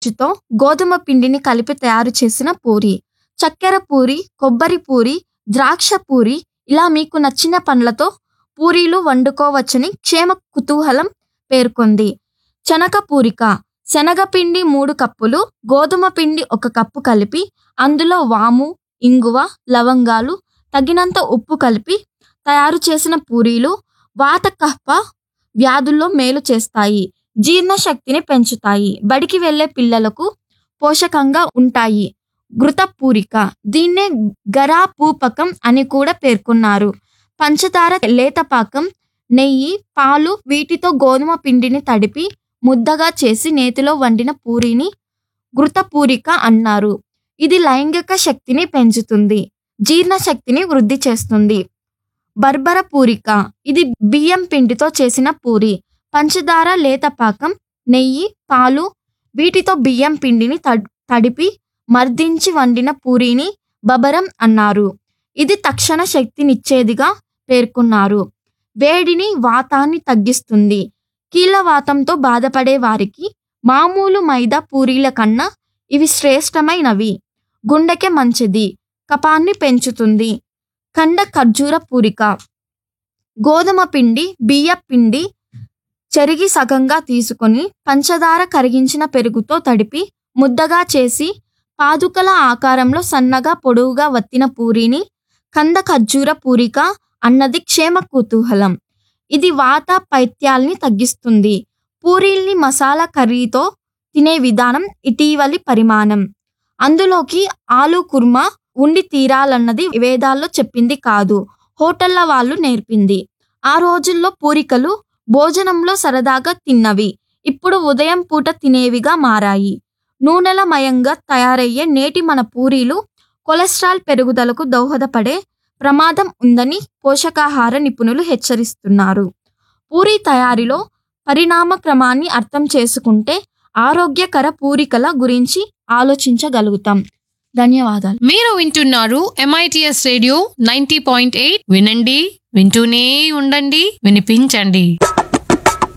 రుచితో గోధుమ పిండిని కలిపి తయారు చేసిన పూరి చక్కెర పూరి కొబ్బరి పూరి ద్రాక్ష పూరి ఇలా మీకు నచ్చిన పండ్లతో పూరీలు వండుకోవచ్చని క్షేమ కుతూహలం పేర్కొంది శనగ పూరిక శనగపిండి మూడు కప్పులు గోధుమ పిండి ఒక కప్పు కలిపి అందులో వాము ఇంగువ లవంగాలు తగినంత ఉప్పు కలిపి తయారు చేసిన పూరీలు వాత కప్ప వ్యాధుల్లో మేలు చేస్తాయి జీర్ణశక్తిని పెంచుతాయి బడికి వెళ్ళే పిల్లలకు పోషకంగా ఉంటాయి ఘృత పూరిక దీన్నే గరా పూపకం అని కూడా పేర్కొన్నారు పంచదార లేతపాకం నెయ్యి పాలు వీటితో గోధుమ పిండిని తడిపి ముద్దగా చేసి నేతిలో వండిన పూరిని ఘృత పూరిక అన్నారు ఇది లైంగిక శక్తిని పెంచుతుంది జీర్ణశక్తిని వృద్ధి చేస్తుంది బర్బర పూరిక ఇది బియ్యం పిండితో చేసిన పూరి పంచదార లేతపాకం నెయ్యి పాలు వీటితో బియ్యం పిండిని తడ్- తడిపి మర్దించి వండిన పూరీని బబరం అన్నారు ఇది తక్షణ శక్తినిచ్చేదిగా పేర్కొన్నారు వేడిని వాతాన్ని తగ్గిస్తుంది కీళ్ళవాతంతో బాధపడే వారికి మామూలు మైదా పూరీల కన్నా ఇవి శ్రేష్టమైనవి గుండెకి మంచిది కపాన్ని పెంచుతుంది కండ ఖర్జూర పూరిక గోధుమ పిండి బియ్య పిండి చెరిగి సగంగా తీసుకొని పంచదార కరిగించిన పెరుగుతో తడిపి ముద్దగా చేసి పాదుకల ఆకారంలో సన్నగా పొడవుగా వత్తిన పూరీని కంద ఖర్జూర పూరిక అన్నది క్షేమ కుతూహలం ఇది వాత పైత్యాల్ని తగ్గిస్తుంది పూరీల్ని మసాలా కర్రీతో తినే విధానం ఇటీవలి పరిమాణం అందులోకి ఆలు కుర్మా ఉండి తీరాలన్నది వేదాల్లో చెప్పింది కాదు హోటళ్ల వాళ్ళు నేర్పింది ఆ రోజుల్లో పూరికలు భోజనంలో సరదాగా తిన్నవి ఇప్పుడు ఉదయం పూట తినేవిగా మారాయి నూనెల మయంగా తయారయ్యే నేటి మన పూరీలు కొలెస్ట్రాల్ పెరుగుదలకు దోహదపడే ప్రమాదం ఉందని పోషకాహార నిపుణులు హెచ్చరిస్తున్నారు పూరీ తయారీలో పరిణామ క్రమాన్ని అర్థం చేసుకుంటే ఆరోగ్యకర పూరికల గురించి ఆలోచించగలుగుతాం ధన్యవాదాలు మీరు వింటున్నారు MITS radio ninety point eight వినండి వింటూనే ఉండండి వినిపించండి